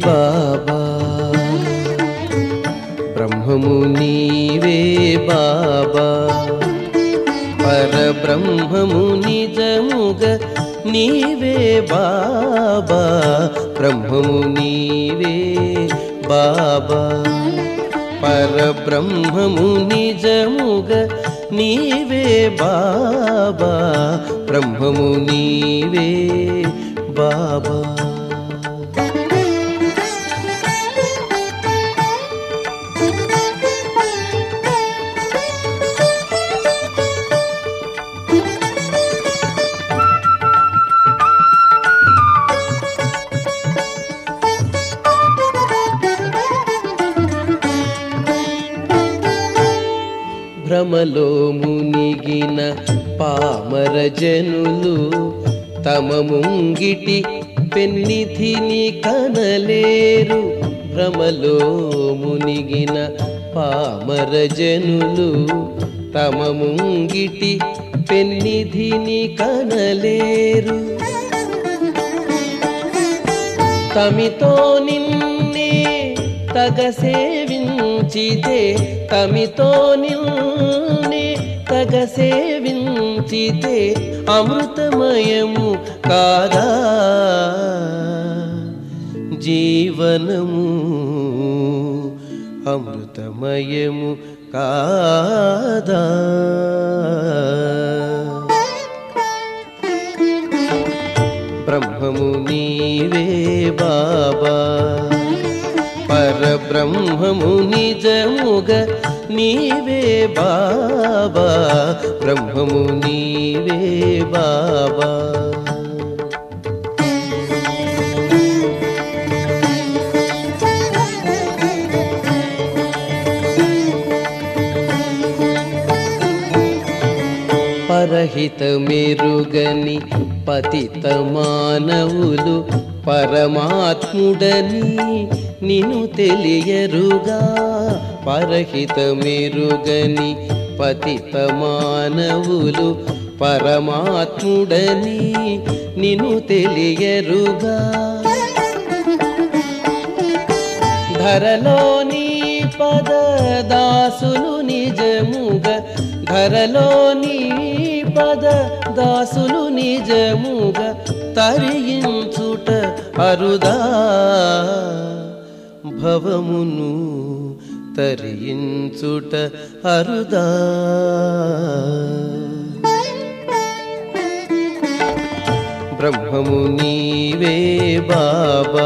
బాబా బ్రహ్మము నీవే బాబా పరబ్రహ్మము నిజముగ నీవే బాబా బ్రహ్మము నీవే బాబా పరబ్రహ్మము నిజముగ నీవే బాబా బ్రహ్మము నీవే బాబా భ్రమలో మునిగిన పామర జనులు తమ ముంగిటి పెన్నిధిని కనలేరు భ్రమలో మునిగిన పామర జనులు తమ ముంగిటి పెన్నిధిని కనలేరు తమితో నిన్నే తగ సేవించితే తమితో నిన్నే తగ సేవించితే అమృతమయము కాదా జీవనము అమృతమయము కాదా బ్రహ్మము నీవే బాబా పరబ్రహ్మము నిజముగ నీవే బాబా బ్రహ్మము నీవే బాబా పరహిత మెరుగని పతిత మానవులు పరమాత్ముడని నిన్ను తెలియరుగా పరహిత మెరుగని పతిత మానవులు పరమాత్ముడని నిన్ను తెలియరుగా ధరలోని పద దాసులు నిజముగ ధరలోని పద దాసులు నిజముగ తరించుట అరుదా భవమును తరించుట అరుదా బ్రహ్మము నీవే బాబా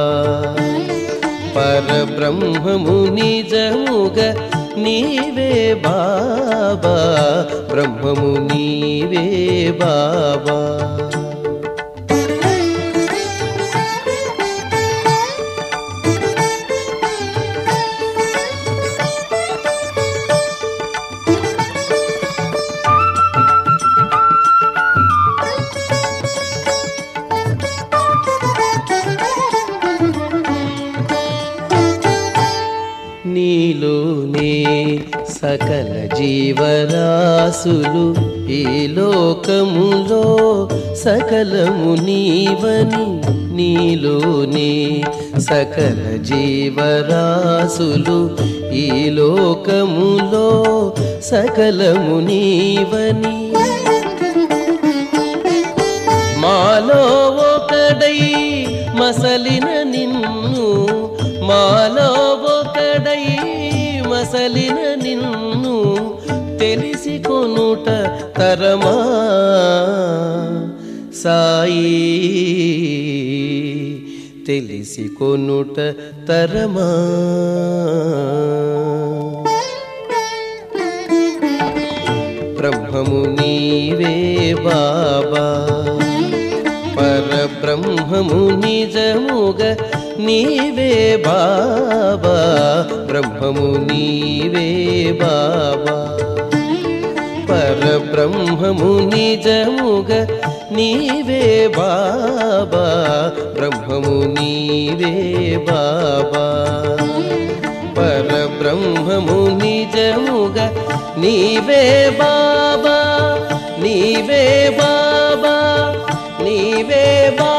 పరబ్రహ్మము నిజముగ నీవే బాబా బ్రహ్మము నీవే బాబా నీలోనే సకల జీవరాశులు ఈ లోకములో సకలము నీవని నీలోనే సకల జీవరాశులు ఈ లోకములో సకలము నీవని మాలో ఒకడై మసలిన నిన్ను మాలో ఒకడై మసలిన నిన్ను తెలిసి కొనుట తరమా సాయి తెలిసి కొనుట తరమా బ్రహ్మము నీవే బాబా పరబ్రహ్మము నిజముగ నీవే బాబా బ్రహ్మము నీవే బాబా పరబ్రహ్మము నిజముగ నీవే బాబా బ్రహ్మము నీవే బాబా పరబ్రహ్మము నిజముగ నీవే బాబా నీవే బాబా నీవే బా